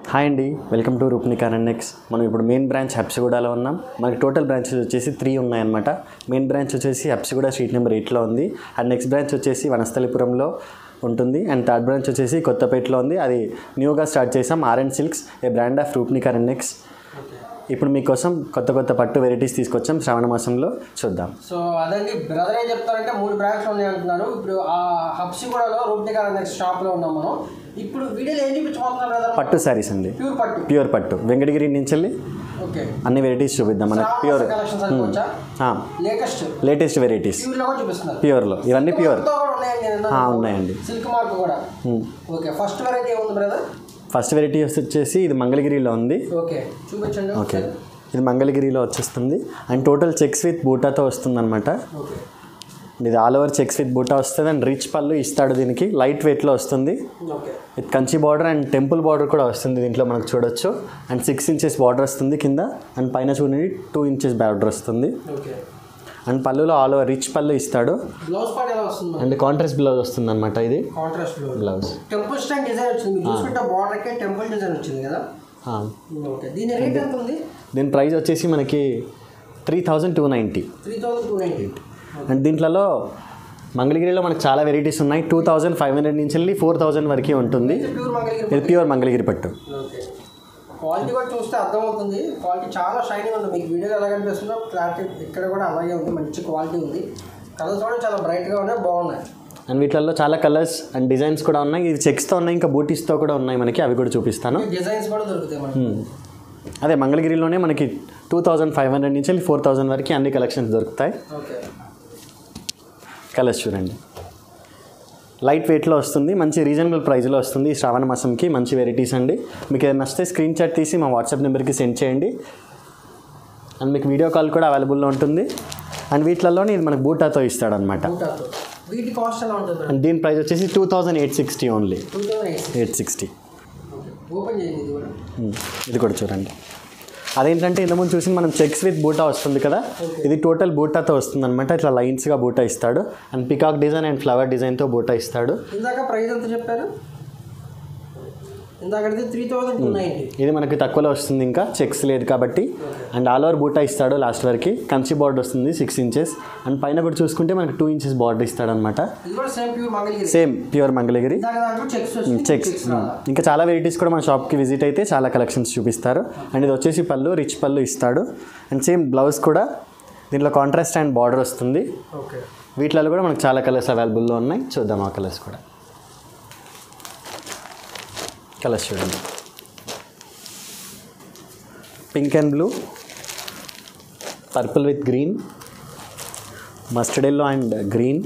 Hi అండి welcome to రూప్నికా next మనం ఇప్పుడు మెయిన్ బ్రాంచ్ హెప్సిగూడలో ఉన్నాం మనకి టోటల్ బ్రాంచెస్ వచ్చేసి త్రీ ఉన్నాయన్నమాట మెయిన్ బ్రాంచ్ వచ్చేసి హెప్సిగూడ స్ట్రీట్ నెంబర్ ఎయిట్లో ఉంది అండ్ నెక్స్ట్ బ్రాంచ్ వచ్చేసి వనస్థలిపురంలో ఉంటుంది అండ్ థర్డ్ బ్రాంచ్ వచ్చేసి కొత్తపేటలో ఉంది అది న్యూగా స్టార్ట్ చేసాం R and silks a brand of Roopnika next ఇప్పుడు మీకోసం కొత్త కొత్త పట్టు వెరైటీస్ తీసుకొచ్చాం శ్రావణ మాసంలో చూద్దాం సో అదండి బ్రదర్ ఏం చెప్తారంటే మూడు బ్రాంచ్లు ఉన్నాయి అంటున్నారు ఇప్పుడు ఆ హబ్సిగూడలో రూప్నికా నెక్స్ట్ షాప్లో ఉన్నాం మనం ఇప్పుడు వీడియోలో ఏం చూపించబోతున్నారు బ్రదర్ పట్టు శారీస్ అండి ప్యూర్ పట్టు ప్యూర్ పట్టు వెంకటగిరి నుంచి వెళ్ళి ఓకే అన్ని వెరైటీస్ చూపిద్దాం మనకి ప్యూర్ కలెక్షన్స్ అనుకోవచ్చా లేటెస్ట్ లేటెస్ట్ వెరైటీస్ ప్యూర్లో కూడా చూపిస్తున్నారు ప్యూర్లో ఇవన్నీ ప్యూర్ తో కూడా ఉన్నాయండి నేను ఆ, ఉన్నాయండి సిల్క్ మార్క్ కూడా ఓకే ఫస్ట్ వెరైటీ ఏముంది బ్రదర్ ఫస్ట్ వెరైటీ వచ్చేసి ఇది మంగళగిరిలో ఉంది ఓకే చూపించండి ఓకే ఇది మంగళగిరిలో వచ్చేస్తుంది అండ్ టోటల్ చెక్స్ విత్ బూటాతో వస్తుందన్నమాట ఓకే ఇది ఆల్ ఓవర్ చెక్స్ విత్ బూటా వస్తుంది అండ్ రిచ్ పళ్ళు ఇస్తాడు దీనికి లైట్ వెయిట్లో వస్తుంది okay with Kanchi border and temple border కూడా వస్తుంది దీంట్లో మనకు చూడొచ్చు అండ్ సిక్స్ ఇంచెస్ బార్డర్ వస్తుంది కింద అండ్ పైన చూడండి టూ ఇంచెస్ బార్డర్ వస్తుంది ఓకే అండ్ పళ్ళులో ఆల్ ఓవర్ రిచ్ పళ్ళు ఇస్తాడు బ్లౌజ్ పార్ట్ ఎలా వస్తుంది అండ్ కాంట్రాస్ట్ బ్లౌజ్ వస్తుంది అనమాట ఇది contrast blouse blouse temple style design వచ్చింది మీరు చూసుకుంటే బార్డర్కే టెంపుల్ డిజైన్ వచ్చింది కదా ఓకే దీని రేట్ ఎంత ఉంది దీని ప్రైస్ వచ్చేసి మనకి three thousand two ninety three thousand two ninety and దీంట్లో మంగళగిరిలో మనకు చాలా వెరైటీస్ ఉన్నాయి టూ థౌజండ్ ఫైవ్ హండ్రెడ్ నుంచి వెళ్ళి ఫోర్ థౌజండ్ వరకు ఉంటుంది ప్యూర్ మంగళగిరి ఇది ప్యూర్ మంగళగిరి పట్టు ఓకే క్వాలిటీ కూడా చూస్తే అర్థమవుతుంది క్వాలిటీ చాలా షైనింగ్ ఉంది మీకు వీడియో ఎలా కనిపిస్తుందో క్లారిటీ ఇక్కడ కూడా అలాగే ఉంది మంచి క్వాలిటీ ఉంది కలర్స్ కూడా చాలా బ్రైట్గా ఉన్నాయి బాగున్నాయి అండ్ వీటిల్లో చాలా కలర్స్ అండ్ డిజైన్స్ కూడా ఉన్నాయి ఇవి చెక్స్తో ఉన్నాయి ఇంకా బూటీస్తో కూడా ఉన్నాయి మనకి అవి కూడా చూపిస్తాను డిజైన్స్ కూడా దొరుకుతాయి మనకి అదే మంగళగిరిలోనే మనకి టూ థౌజండ్ ఫైవ్ హండ్రెడ్ నుంచి వెళ్ళి ఫోర్ థౌజండ్ వరకు అన్ని కలెక్షన్స్ దొరుకుతాయి ఓకే కలర్స్ చూడండి లైట్ వెయిట్లో వస్తుంది మంచి రీజనబుల్ ప్రైస్లో వస్తుంది ఈ శ్రావణ మాసంకి మంచి వెరైటీస్ అండి మీకు ఏదైనా నచ్చితే స్క్రీన్ షాట్ తీసి మా వాట్సాప్ నెంబర్కి సెండ్ చేయండి అండ్ మీకు వీడియో కాల్ కూడా అవైలబుల్లో ఉంటుంది అండ్ వీటిలలోనే ఇది మనకు బూటాతో ఇస్తాడనమాట బూటాతో వీటి కాస్ట్ ఎలా ఉంటుంది అండ్ దీని ప్రైస్ వచ్చేసి two thousand eight sixty only two thousand eight eight sixty open చేయండి ఇది కూడా ఇది కూడా చూడండి అదేంటంటే ఇంతకుముందు చూసి మనం చెక్స్ విత్ బూటా వస్తుంది కదా ఇది టోటల్ బూటాతో వస్తుంది అనమాట ఇట్లా లైన్స్గా బూటా ఇస్తాడు and peacock design and flower డిజైన్తో బూటా ఇస్తాడు ఇందాక ప్రైస్ ఎంత చెప్పారు ఇందాకది త్రీ థౌసండ్ టూ నైంటీ ఇది మనకి తక్కువలో వస్తుంది ఇంకా చెక్స్ లేదు కాబట్టి అండ్ ఆల్ ఓవర్ బూటా ఇస్తాడు లాస్ట్ వరకు కంచి బార్డర్ వస్తుంది సిక్స్ ఇంచెస్ అండ్ పైన కూడా చూసుకుంటే మనకి టూ ఇంచెస్ బార్డర్ ఇస్తాడు అనమాట ఇది కూడా same pure Mangalagiri same pure Mangalagiri ఇందాక దాంట్లో చెక్స్ వచ్చింది చెక్స్ ఇంకా చాలా వెరైటీస్ కూడా మన షాప్కి విజిట్ అయితే చాలా కలెక్షన్స్ చూపిస్తారు అండ్ ఇది వచ్చేసి పళ్ళు రిచ్ పళ్ళు ఇస్తాడు అండ్ సేమ్ బ్లౌజ్ కూడా దీంట్లో కాంట్రాస్ట్ అండ్ బార్డర్ వస్తుంది ఓకే వీటిలో కూడా మనకు చాలా కలర్స్ అవైలబుల్లో ఉన్నాయి చూద్దాం ఆ కలర్స్ కూడా కలర్స్ చూడండి pink and blue purple with green mustard yellow and green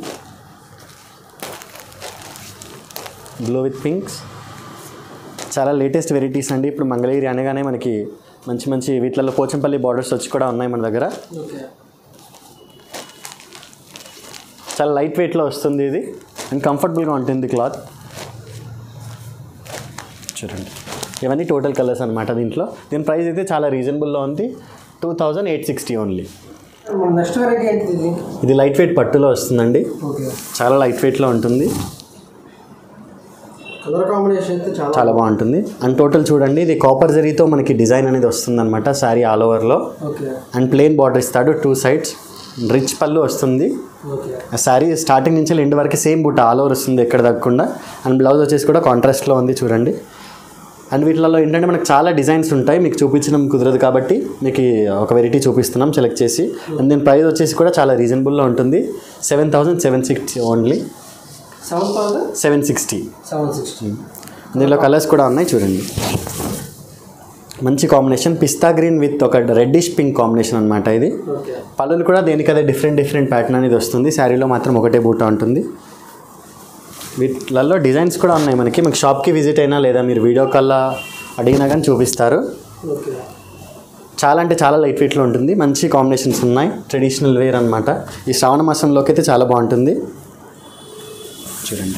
blue with pinks చాలా లేటెస్ట్ వెరైటీస్ అండి ఇప్పుడు మంగళగిరి అనగానే మనకి మంచి మంచి వీటిలలో పోచంపల్లి బార్డర్స్ వచ్చి కూడా ఉన్నాయి మన దగ్గర ఓకే చాలా లైట్ వెయిట్లో వస్తుంది ఇది అండ్ కంఫర్టబుల్గా ఉంటుంది క్లాత్ చూడండి ఇవన్నీ టోటల్ కలర్స్ అనమాట దీంట్లో దీని ప్రైస్ అయితే చాలా రీజనబుల్లో ఉంది two thousand eight sixty only మన నెక్స్ట్ వెరైటీ ఏంటిది ఇది ఇది లైట్ వెయిట్ పట్టులో వస్తుందండి ఓకే చాలా లైట్ వెయిట్లో ఉంటుంది కలర్ కాంబినేషన్ అయితే చాలా చాలా బాగుంటుంది అండ్ టోటల్ చూడండి ఇది కాపర్ జరీతో మనకి డిజైన్ అనేది వస్తుందన్నమాట శారీ ఆల్ ఓవర్లో ఓకే అండ్ ప్లెయిన్ బార్డర్ ఇస్తాడు టూ సైడ్స్ రిచ్ పళ్ళు వస్తుంది ఓకే ఆ శారీ స్టార్టింగ్ నుంచి ఎండ్ వరకు సేమ్ బుట్ట ఆల్ ఓవర్ వస్తుంది ఎక్కడ తగ్గకుండా అండ్ బ్లౌజ్ వచ్చేసి కూడా కాంట్రాస్ట్లో ఉంది చూడండి అండ్ వీటిలలో ఏంటంటే మనకు చాలా డిజైన్స్ ఉంటాయి మీకు చూపించడం కుదరదు కాబట్టి మీకు ఈ ఒక వెరైటీ చూపిస్తున్నాం సెలెక్ట్ చేసి అండ్ దీని ప్రైస్ వచ్చేసి కూడా చాలా రీజనబుల్లో ఉంటుంది seven thousand seven sixty only seven thousand seven sixty seven sixty దీనిలో కలర్స్ కూడా ఉన్నాయి చూడండి మంచి కాంబినేషన్ పిస్తా గ్రీన్ విత్ ఒక రెడ్డిష్ పింక్ కాంబినేషన్ అనమాట ఇది ఓకే పళ్ళులు కూడా దేనికదే డిఫరెంట్ డిఫరెంట్ ప్యాటర్న్ అనేది వస్తుంది శారీలో మాత్రం ఒకటే బూట ఉంటుంది వీటిలలో డిజైన్స్ కూడా ఉన్నాయి మనకి మీకు షాప్కి విజిట్ అయినా లేదా మీరు వీడియో కాల్లో అడిగినా కానీ చూపిస్తారు ఓకే చాలా అంటే చాలా లైట్ వెయిట్లో ఉంటుంది మంచి కాంబినేషన్స్ ఉన్నాయి ట్రెడిషనల్ వేర్ అనమాట ఈ శ్రావణ మాసంలోకి అయితే చాలా బాగుంటుంది చూడండి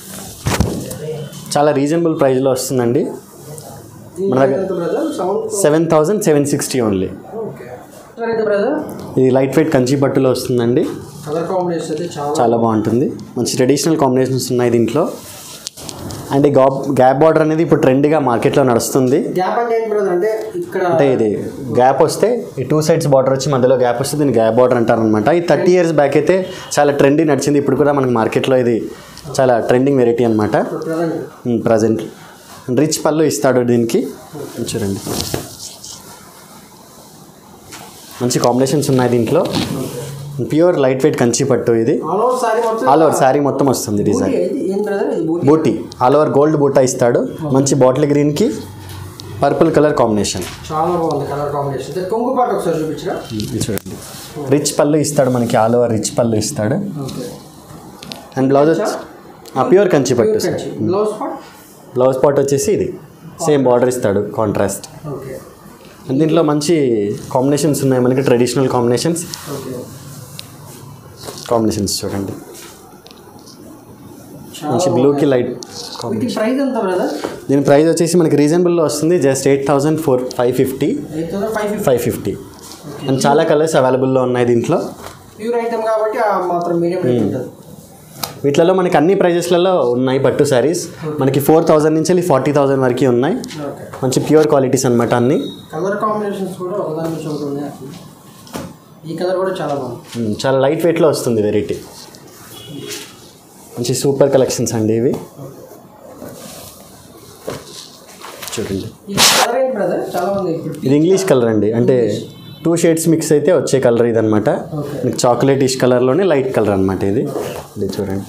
చాలా రీజనబుల్ ప్రైస్లో వస్తుందండి దీని మన దగ్గర- ఎంత brother seven seven thousand seven sixty only okay అయితే బ్రదర్ ఇది లైట్ వెయిట్ కంచి పట్టులో వస్తుందండి కలర్ కాంబినేషన్ అయితే చాలా చాలా బాగుంటుంది మంచి ట్రెడిషనల్ కాంబినేషన్స్ ఉన్నాయి దీంట్లో అండ్ ఈ గాప్ గ్యాప్ బార్డర్ అనేది ఇప్పుడు ట్రెండ్గా మార్కెట్లో నడుస్తుంది గ్యాప్ అంటే ఏంటి బ్రదర్ అంటే ఇక్కడ అంటే ఇది గ్యాప్ వస్తే ఈ టూ సైడ్స్ బార్డర్ వచ్చి మధ్యలో గ్యాప్ వస్తే దీన్ని గ్యాప్ బార్డర్ అంటారనమాట ఈ థర్టీ ఇయర్స్ బ్యాక్ అయితే చాలా ట్రెండీ నడిచింది ఇప్పుడు కూడా మనకి మార్కెట్లో ఇది చాలా ట్రెండింగ్ వెరైటీ అనమాట ప్రజెంట్ ప్రజెంట్ రిచ్ పళ్ళు ఇస్తాడు దీనికి చూడండి మంచి కాంబినేషన్స్ ఉన్నాయి దీంట్లో ప్యూర్ లైట్ వెయిట్ కంచి పట్టు ఇది ఆల్ ఓవర్ సారీ మొత్తం ఆల్ ఓవర్ శారీ మొత్తం వస్తుంది బూటీ డిజైన్ ఇది ఏం బ్రదర్ ఇది బూటీ బూటీ ఆల్ ఓవర్ గోల్డ్ బూటా ఇస్తాడు మంచి బాటిల్ గ్రీన్కి పర్పుల్ కలర్ కాంబినేషన్ చాలా బాగుంది కలర్ కాంబినేషన్ ఇది కొంగు పాటు ఒకసారి చూపించరా ఇది చూడండి రిచ్ పళ్ళు ఇస్తాడు మనకి ఆల్ ఓవర్ రిచ్ పళ్ళు ఇస్తాడు ఓకే అండ్ బ్లౌజ్ వచ్చి ప్యూర్ కంచి పట్టు సార్ బ్లౌజ్ పాట్ బ్లౌజ్ పాట్ వచ్చేసి ఇది సేమ్ బార్డర్ ఇస్తాడు కాంట్రాస్ట్ ఓకే అండ్ దీంట్లో మంచి కాంబినేషన్స్ ఉన్నాయి మనకి ట్రెడిషనల్ కాంబినేషన్స్ ఓకే కాంబినేషన్స్ చూడండి చాలా మంచి బ్లూకి లైట్ వీటి ప్రైస్ ఎంత బ్రదర్ దీని ప్రైస్ వచ్చేసి మనకి రీజనబుల్లో వస్తుంది just eight thousand four five fifty eight thousand five fifty five fifty and చాలా కలర్స్ అవైలబుల్లో ఉన్నాయి దీంట్లో ప్యూర్ ఐటమ్ కాబట్టి ఆ మాత్రం మీడియం రేట్ ఉంటుంది వీటిలలో మనకి అన్ని ప్రైజెస్లలో ఉన్నాయి పట్టు శారీస్ మనకి ఫోర్ థౌజండ్ నుంచి వెళ్ళి ఫార్టీ థౌజండ్ వరకు ఉన్నాయి ఓకే మంచి ప్యూర్ క్వాలిటీస్ అనమాట అన్ని కలర్ కాంబినేషన్స్ కూడా ఒకదాని నుంచి ఒకటి ఉన్నాయి అసలు ఈ కలర్ కూడా చాలా బాగుంది మ్మ్, చాలా లైట్ వెయిట్లో వస్తుంది వెరైటీ మంచి సూపర్ కలెక్షన్స్ అండి ఇవి చూడండి ఈ కలర్ ఏంటి బ్రదర్ చాలా ఉంది ఇప్పుడు ఇది ఇంగ్లీష్ కలర్ అండి అంటే టూ షేడ్స్ మిక్స్ అయితే వచ్చే కలర్ ఇది అనమాట ఓకే మీకు చాక్లెట్ ఇష్ కలర్లోనే లైట్ కలర్ అనమాట ఇది ఇది చూడండి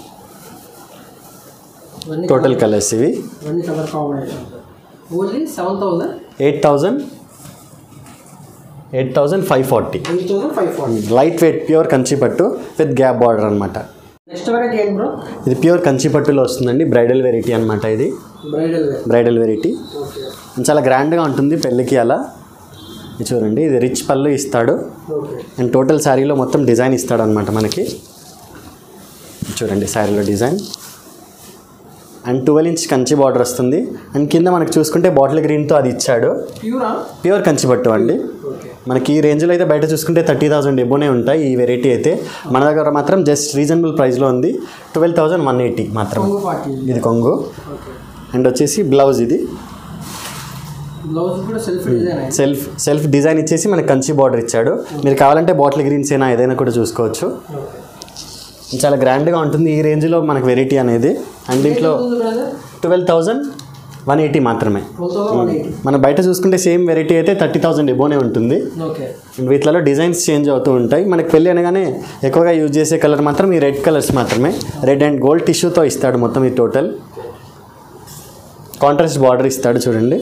ఇవన్నీ టోటల్ కలర్స్ ఇవి ఇవన్నీ colour combination only seven thousand eight thousand eight thousand five forty eight thousand five forty light weight pure Kanchi పట్టు విత్ గ్యాప్ బార్డర్ అనమాట నెక్స్ట్ వెరైటీ ఏంటి బ్రో ఇది ప్యూర్ కంచి పట్టులో వస్తుందండి బ్రైడల్ వెరైటీ అనమాట ఇది bridal wear bridal variety okay చాలా గ్రాండ్గా ఉంటుంది పెళ్ళికి అలా ఇది చూడండి ఇది రిచ్ పళ్ళు ఇస్తాడు ఓకే అండ్ టోటల్ శారీలో మొత్తం డిజైన్ ఇస్తాడు అనమాట మనకి చూడండి శారీలో design and twelve inch Kanchi border వస్తుంది అండ్ కింద మనకి చూసుకుంటే బాటిల్ గ్రీన్తో అది ఇచ్చాడు ప్యూరా ప్యూర్ కంచి పట్టు అండి ఓకే మనకి ఈ రేంజ్లో అయితే బయట చూసుకుంటే థర్టీ థౌసండ్ ఎబోనే ఉంటాయి ఈ వెరైటీ అయితే మన దగ్గర మాత్రం జస్ట్ రీజనబుల్ ప్రైస్లో ఉంది ట్వెల్వ్ థౌసండ్ వన్ ఎయిటీ మాత్రం కొంగు పార్టీ ఇది కొంగు ఓకే అండ్ వచ్చేసి బ్లౌజ్ ఇది బ్లౌజ్ కూడా సెల్ఫ్ డిజైన్ అయింది సెల్ఫ్ సెల్ఫ్ డిజైన్ ఇచ్చేసి మనకి కంచి బార్డర్ ఇచ్చాడు మీరు కావాలంటే బాటిల్ గ్రీన్స్ అయినా ఏదైనా కూడా చూసుకోవచ్చు ఓకే చాలా గ్రాండ్గా ఉంటుంది ఈ రేంజ్లో మనకు వెరైటీ అనేది అండ్ దీంట్లో brother twelve thousand one eighty మాత్రమే ట్వెల్వ్ థౌసండ్ వన్ ఎయిటీ మన బయట చూసుకుంటే సేమ్ వెరైటీ అయితే థర్టీ థౌసండ్ ఎబోనే ఉంటుంది ఓకే అండ్ వీటిలో డిజైన్స్ చేంజ్ అవుతూ ఉంటాయి మనకి పెళ్ళి అనగానే ఎక్కువగా యూజ్ చేసే కలర్ మాత్రం ఈ రెడ్ కలర్స్ మాత్రమే రెడ్ అండ్ గోల్డ్ టిష్యూతో ఇస్తాడు మొత్తం ఈ టోటల్ కాంట్రాస్ట్ బార్డర్ ఇస్తాడు చూడండి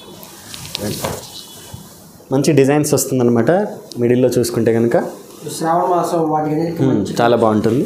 మంచి డిజైన్స్ వస్తుందన్నమాట మిడిల్లో చూసుకుంటే కనుక శ్రావణ మాసం వాటికి అన్నిటికీ మంచి చాలా బాగుంటుంది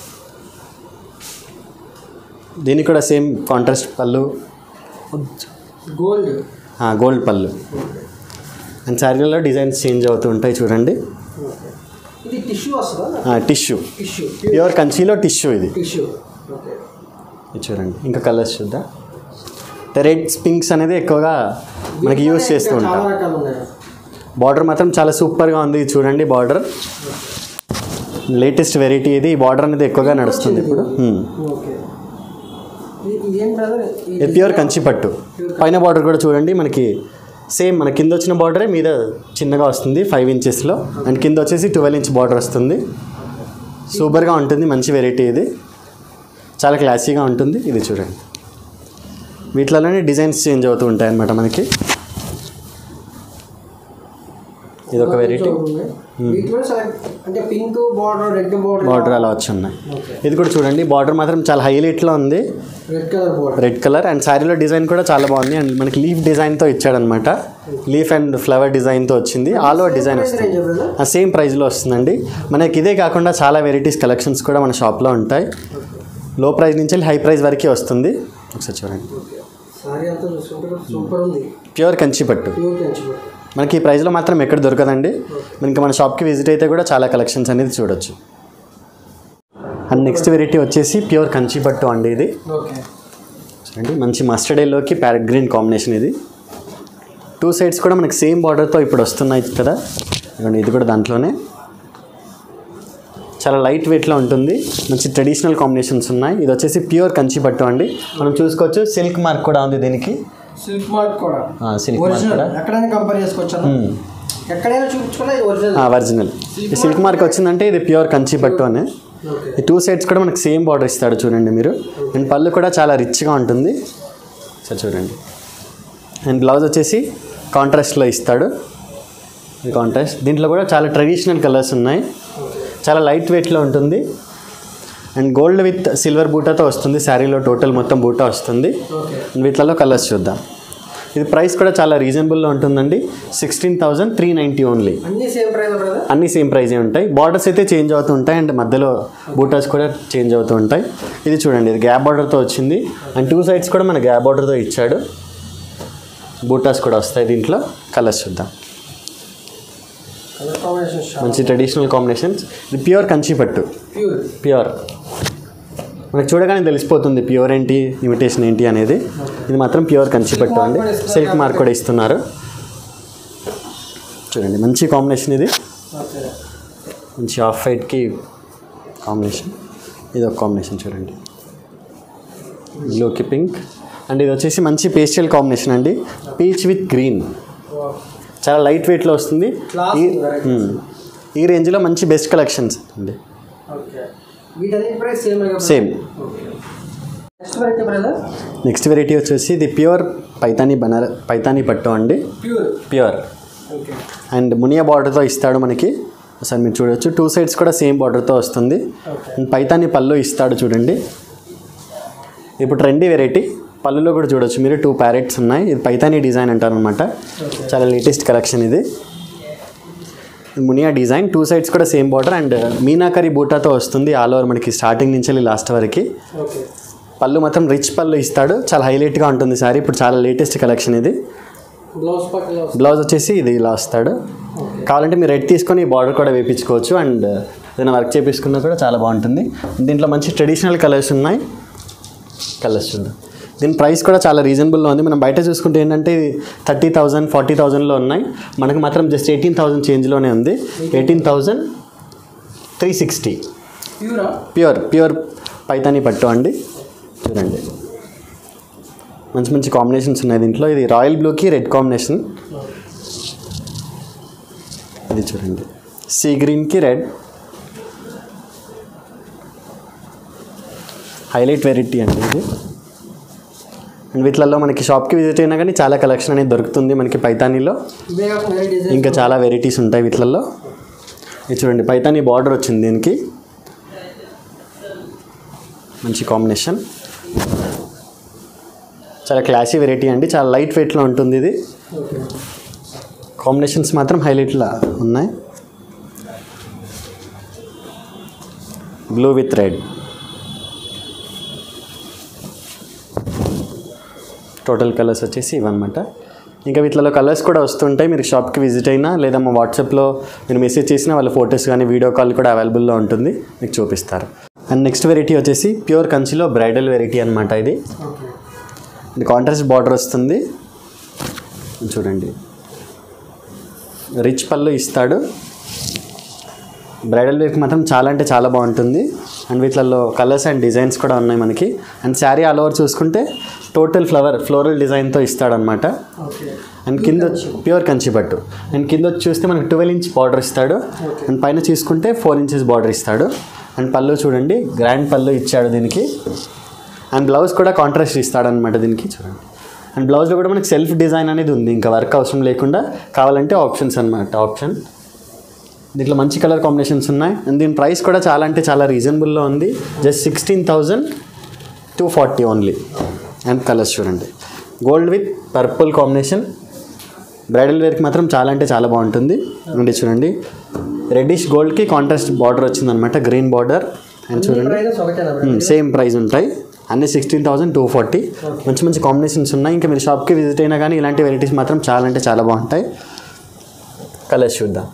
దీనికి కూడా సేమ్ కాంట్రాస్ట్ పళ్ళు గోల్డ్ గోల్డ్ పళ్ళు అండ్ శారీలలో డిజైన్స్ చేంజ్ అవుతూ ఉంటాయి చూడండి ఓకే ఇది టిష్యూ వస్తుందా టిష్యూ టిష్యూ ప్యూర్ కంచిలో టిష్యూ ఇది టిష్యూ ఓకే ఇది చూడండి ఇంకా కలర్స్ చూద్దాం రెడ్స్ పింక్స్ అనేది ఎక్కువగా మనకి యూస్ చేస్తూ చాలా ఉంటాం రకాలు ఉన్నాయి బార్డర్ మాత్రం చాలా సూపర్గా ఉంది ఇది చూడండి బార్డర్ లేటెస్ట్ వెరైటీ ఇది ఈ బార్డర్ అనేది ఎక్కువగా నడుస్తుంది ఇప్పుడు Hmm. ఓకే ఇది- ఇదేం బ్రదర్ ఇది ప్యూర్ కంచి పట్టు పైన బార్డర్ కూడా చూడండి మనకి సేమ్ మన కింద వచ్చిన బార్డరే మీద చిన్నగా వస్తుంది ఫైవ్ ఇంచెస్లో అండ్ కింద వచ్చేసి ట్వెల్వ్ ఇంచ్ బార్డర్ వస్తుంది సూపర్గా ఉంటుంది మంచి వెరైటీ ఇది చాలా క్లాసీగా ఉంటుంది ఇది చూడండి వీటిలోనే డిజైన్స్ చేంజ్ అవుతూ ఉంటాయి అన్నమాట మనకి ఇది ఒక వెరైటీ వీటిలో select- అంటే pink border red border border అలా వచ్చి ఉన్నాయి ఓకే ఇది కూడా చూడండి బార్డర్ మాత్రం చాలా హైలైట్లో ఉంది red colour border red colour and శారీలో డిజైన్ కూడా చాలా బాగుంది అండ్ మనకి లీఫ్ డిజైన్తో ఇచ్చాడనమాట లీఫ్ అండ్ ఫ్లవర్ డిజైన్తో వచ్చింది ఆల్ ఓవర్ డిజైన్ వస్తుంది రేంజ్ బ్రదర్ ఆ సేమ్ ప్రైస్లో వస్తుందండి మనకి ఇదే కాకుండా చాలా వెరైటీస్ కలెక్షన్స్ కూడా మన షాప్లో ఉంటాయి లో ప్రైస్ నుంచి వెళ్ళి హై ప్రైస్ వరకే వస్తుంది ఒకసారి చూడండి ఓకే సారీ అంతా చూసుకుంటే సూపర్ ఉంది ప్యూర్ కంచి పట్టు ప్యూర్ కంచి మనకి ఈ ప్రైస్లో మాత్రం ఎక్కడ దొరకదండి మరి ఇంకా మన షాప్కి విజిట్ అయితే కూడా చాలా కలెక్షన్స్ అనేది చూడొచ్చు అండ్ నెక్స్ట్ వెరైటీ వచ్చేసి ప్యూర్ కంచి పట్టు అండి ఇది ఓకే చూడండి మంచి మస్టర్డ్ ఎల్లోకి ప్యారెట్ గ్రీన్ కాంబినేషన్ ఇది టూ సైడ్స్ కూడా మనకి సేమ్ బార్డర్తో ఇప్పుడు వస్తున్నాయి కదా ఇదిగోండి ఇది కూడా దాంట్లోనే చాలా లైట్ వెయిట్లో ఉంటుంది మంచి ట్రెడిషనల్ కాంబినేషన్స్ ఉన్నాయి ఇది వచ్చేసి ప్యూర్ కంచి పట్టు అండి మనం చూసుకోవచ్చు సిల్క్ మార్క్ కూడా ఉంది దీనికి సిల్క్ మార్క్ కూడా సిల్క్ మార్క్ ఒరిజినల్ కూడా ఎక్కడైనా కంపేర్ చేసుకోవచ్చు అన్న. ఎక్కడైనా చూపించుకున్నా ఇది ఒరిజినల్ ఒరిజినల్ ఈ సిల్క్ మార్క్ వచ్చిందంటే ఇది ప్యూర్ కంచి పట్టు అని ఓకే ఈ టూ సైడ్స్ కూడా మనకి సేమ్ బార్డర్ ఇస్తాడు చూడండి మీరు అండ్ పళ్ళు కూడా చాలా రిచ్గా ఉంటుంది సో చూడండి అండ్ బ్లౌజ్ వచ్చేసి కాంట్రాస్ట్లో ఇస్తాడు ఈ కాంట్రాస్ట్ దీంట్లో కూడా చాలా ట్రెడిషనల్ కలర్స్ ఉన్నాయి చాలా లైట్ వెయిట్లో ఉంటుంది అండ్ గోల్డ్ విత్ సిల్వర్ బూటాతో వస్తుంది శారీలో టోటల్ మొత్తం బూటా వస్తుంది ఓకే అండ్ వీటిలలో కలర్స్ చూద్దాం ఇది ప్రైస్ కూడా చాలా రీజనబుల్లో ఉంటుందండి sixteen thousand three ninety only అన్ని సేమ్ ప్రైస్ బ్రదర్ అన్ని సేమ్ ప్రైజే ఉంటాయి బార్డర్స్ అయితే చేంజ్ అవుతూ ఉంటాయి అండ్ మధ్యలో బూటాస్ కూడా చేంజ్ అవుతూ ఉంటాయి ఇది చూడండి ఇది గ్యాప్ బార్డర్తో వచ్చింది అండ్ టూ సైడ్స్ కూడా మన గ్యాప్ బార్డర్తో ఇచ్చాడు బూటాస్ కూడా వస్తాయి దీంట్లో కలర్స్ చూద్దాం కలర్ కాంబినేషన్ మంచి ట్రెడిషనల్ కాంబినేషన్స్ ఇది ప్యూర్ కంచి పట్టు ప్యూర్ ప్యూర్ మనకు చూడగానే తెలిసిపోతుంది ప్యూర్ ఏంటి ఇమిటేషన్ ఏంటి అనేది ఇది మాత్రం ప్యూర్ కంచి పట్టు అండి సిల్క్ మార్క్ కూడా ఇస్తున్నారు చూడండి మంచి కాంబినేషన్ ఇది ఓకే మంచి ఆఫ్ వైట్కి కాంబినేషన్ ఇది ఒక కాంబినేషన్ చూడండి బ్లూకి పింక్ అండ్ ఇది వచ్చేసి మంచి పేస్టల్ కాంబినేషన్ అండి పీచ్ విత్ గ్రీన్ చాలా లైట్ వెయిట్లో వస్తుంది Class ఈ varieties. మ్మ్. ఈ రేంజ్లో మంచి బెస్ట్ కలెక్షన్స్ అండి ఓకే వీటన్నిటి price same same okay next variety brother next variety వచ్చేసి ఇది ప్యూర్ పైతానీ బనార పైతానీ పట్టు అండి ప్యూర్ ప్యూర్ ఓకే అండ్ మునియా బార్డర్తో ఇస్తాడు మనకి ఒకసారి మీరు చూడొచ్చు టూ సైడ్స్ కూడా సేమ్ బార్డర్తో వస్తుంది ఓకే అండ్ పైతాని పళ్ళు ఇస్తాడు చూడండి ఇప్పుడు ట్రెండీ వెరైటీ పళ్ళులో కూడా చూడొచ్చు మీరు టూ ప్యారెట్స్ ఉన్నాయి ఇది పైతాని డిజైన్ అంటారు అనమాట ఓకే చాలా లేటెస్ట్ కలెక్షన్ ఇది ఇది మునియా డిజైన్ టూ సైడ్స్ కూడా సేమ్ బార్డర్ అండ్ మీనాకరి బూటాతో వస్తుంది ఆల్ ఓవర్ మనకి స్టార్టింగ్ నుంచి వెళ్ళి లాస్ట్ వరకు ఓకే పళ్ళు మాత్రం రిచ్ పళ్ళు ఇస్తాడు చాలా హైలైట్గా ఉంటుంది సారీ ఇప్పుడు చాలా లేటెస్ట్ కలెక్షన్ ఇది బ్లౌజ్ పక్కన బ్లౌజ్ వచ్చేసి ఇది ఇలా వస్తాడు కావాలంటే మీరు రెడ్ తీసుకొని బార్డర్ కూడా వేయించుకోవచ్చు అండ్ ఏదైనా వర్క్ చేపించుకున్నా కూడా చాలా బాగుంటుంది దీంట్లో మంచి ట్రెడిషనల్ కలర్స్ ఉన్నాయి కలర్స్ చూద్దాం దీని ప్రైస్ కూడా చాలా రీజనబుల్లో ఉంది మనం బయట చూసుకుంటే ఏంటంటే థర్టీ థౌజండ్ ఫార్టీ థౌజండ్లో ఉన్నాయి మనకు మాత్రం జస్ట్ ఎయిటీన్ థౌజండ్ చేంజ్లోనే ఉంది ఎయిటీన్ థౌజండ్ త్రీ సిక్స్టీ ప్యూరా ప్యూర్ ప్యూర్ పైతాని పట్టు అండి చూడండి మంచి మంచి కాంబినేషన్స్ ఉన్నాయి దీంట్లో ఇది రాయల్ బ్లూకి రెడ్ కాంబినేషన్ ఇది చూడండి సీ గ్రీన్కి రెడ్ హైలైట్ వెరైటీ అండి ఇది అండ్ వీటిలలో మనకి షాప్కి విజిట్ అయినా కానీ చాలా కలెక్షన్ అనేది దొరుకుతుంది మనకి పైతానీలో ఇవే కాకుండా వేరే డిజైన్ ఇంకా చాలా వెరైటీస్ ఉంటాయి వీటిలలో ఇది చూడండి పైతానీ బార్డర్ వచ్చింది దీనికి మంచి కాంబినేషన్ చాలా క్లాసీ వెరైటీ అండి చాలా లైట్ వెయిట్లో ఉంటుంది ఇది ఓకే కాంబినేషన్స్ మాత్రం హైలైట్లా ఉన్నాయి blue with red total colours వచ్చేసి ఇవన్నమాట ఇంకా వీటిలో కలర్స్ కూడా వస్తుంటాయి మీరు షాప్కి విజిట్ అయినా లేదా మా వాట్సాప్లో మీరు మెసేజ్ చేసినా వాళ్ళ ఫొటోస్ కానీ వీడియో కాల్ కూడా అవైలబుల్లో ఉంటుంది మీకు చూపిస్తారు అండ్ నెక్స్ట్ వెరైటీ వచ్చేసి ప్యూర్ కంచిలో బ్రైడల్ వెరైటీ అనమాట ఇది ఓకే ఇది కాంట్రాస్ట్ బార్డర్ వస్తుంది చూడండి రిచ్ పళ్ళు ఇస్తాడు బ్రైడల్ వేర్కి మాత్రం చాలా అంటే చాలా బాగుంటుంది అండ్ వీటిలలో కలర్స్ అండ్ డిజైన్స్ కూడా ఉన్నాయి మనకి అండ్ శారీ ఆల్ ఓవర్ చూసుకుంటే టోటల్ ఫ్లవర్ ఫ్లోరల్ డిజైన్తో ఇస్తాడనమాట ఓకే అండ్ కింద వచ్చి ప్యూర్ కంచి పట్టు అండ్ కింద వచ్చి చూస్తే మనకి ట్వెల్వ్ ఇంచ్ బార్డర్ ఇస్తాడు అండ్ పైన చూసుకుంటే ఫోర్ ఇంచెస్ బార్డర్ ఇస్తాడు అండ్ పళ్ళు చూడండి గ్రాండ్ పళ్ళు ఇచ్చాడు దీనికి అండ్ బ్లౌజ్ కూడా కాంట్రాస్ట్ ఇస్తాడనమాట దీనికి చూడండి అండ్ బ్లౌజ్లో కూడా మనకి సెల్ఫ్ డిజైన్ అనేది ఉంది ఇంకా వర్క్ అవసరం లేకుండా కావాలంటే ఆప్షన్స్ అనమాట ఆప్షన్ దీంట్లో మంచి కలర్ కాంబినేషన్స్ ఉన్నాయి అండ్ దీని ప్రైస్ కూడా చాలా అంటే చాలా రీజనబుల్లో ఉంది just sixteen thousand two forty only and colours చూడండి gold with purple combination bridal వేర్కి మాత్రం చాలా అంటే చాలా బాగుంటుంది అండి చూడండి రెడ్డిష్ గోల్డ్కి కాంట్రాస్ట్ బార్డర్ వచ్చిందనమాట గ్రీన్ బార్డర్ అండ్ చూడండి ప్రైస్ ఒకటేనా బ్రదర్ సేమ్ ప్రైస్ ఉంటాయి అన్ని సిక్స్టీన్ థౌసండ్ టూ ఫార్టీ మంచి మంచి కాంబినేషన్స్ ఉన్నాయి ఇంకా మీరు షాప్కి విజిట్ అయినా కానీ ఇలాంటి వెరైటీస్ మాత్రం చాలా అంటే చాలా బాగుంటాయి కలర్స్ చూద్దాం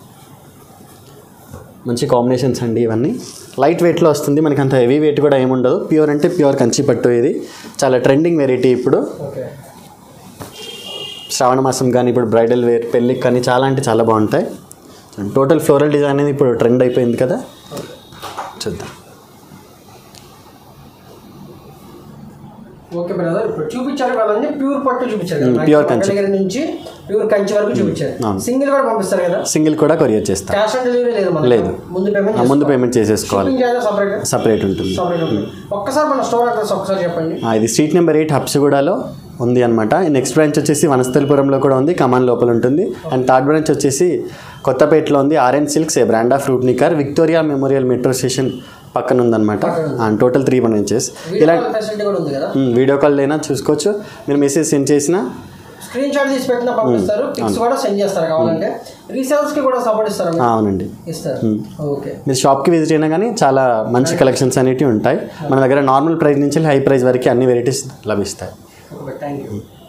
మంచి కాంబినేషన్స్ అండి ఇవన్నీ లైట్ వెయిట్లో వస్తుంది మనకి అంత హెవీ వెయిట్ కూడా ఏముండదు ప్యూర్ అంటే ప్యూర్ కంచి పట్టు ఇది చాలా ట్రెండింగ్ వెరైటీ ఇప్పుడు ఓకే శ్రావణ మాసం కానీ ఇప్పుడు బ్రైడల్ వేర్ పెళ్ళికి కానీ చాలా అంటే చాలా బాగుంటాయి టోటల్ ఫ్లోరల్ డిజైన్ అనేది ఇప్పుడు ట్రెండ్ అయిపోయింది కదా చూద్దాం ఓకే బ్రదర్ ఇప్పుడు చూపించారు కదండి ప్యూర్ పట్టు చూపించారు కదా Hmm, మనకి pure పక్క కంచి. దగ్గర నుంచి ప్యూర్ కంచి వరకు చూపించారు అవును. సింగిల్ కూడా పంపిస్తారు కదా సింగిల్ కూడా కొరియర్ చేస్తాం క్యాష్ ఆన్ డెలివరీ లేదు మనకి. లేదు. ముందు పేమెంట్ ఆ, ముందు పేమెంట్ చేసేసుకోవాలి సపరేట్ సపరేట్ ఉంటుంది సపరేట్ ఉంటుంది ఒక్కసారి మన స్టోర్ అడ్రస్ ఒక్కసారి చెప్పండి ఆ, ఇది స్ట్రీట్ నెంబర్ ఎయిట్ హబ్సిగూడలో ఉంది అనమాట నెక్స్ట్ బ్రాంచ్ వచ్చేసి వనస్థలిపురంలో కూడా ఉంది కమాన్ లోపల ఉంటుంది అండ్ థర్డ్ బ్రాంచ్ వచ్చేసి కొత్తపేటలో ఉంది orange silks a brand of రూట్ నికర్ విక్టోరియా మెమోరియల్ మెట్రో స్టేషన్ పక్కన ఉందన్నమాట అండ్ టోటల్ త్రీ బ్రాంచెస్ ఇలా వీడియో ఫెసిలిటీ కూడా ఉంది కదా మ్, వీడియో కాల్ అయినా చూసుకోవచ్చు మీరు మెసేజ్ సెండ్ చేసినా స్క్రీన్ షాట్ తీసి పెట్టినా పంపిస్తారు పిక్స్ కూడా సెండ్ చేస్తారు కావాలంటే రీసేల్స్ కి కూడా సపోర్ట్ ఇస్తారు ఆ, అవునండి ఇస్తారు ఓకే మీరు షాప్కి విజిట్ అయినా కానీ చాలా మంచి కలెక్షన్స్ అనేవి ఉంటాయి మన దగ్గర నార్మల్ ప్రైస్ నుంచి హై ప్రైస్ వరకు అన్ని వెరైటీస్ లభిస్తాయి ఓకే థ్యాంక్ యూ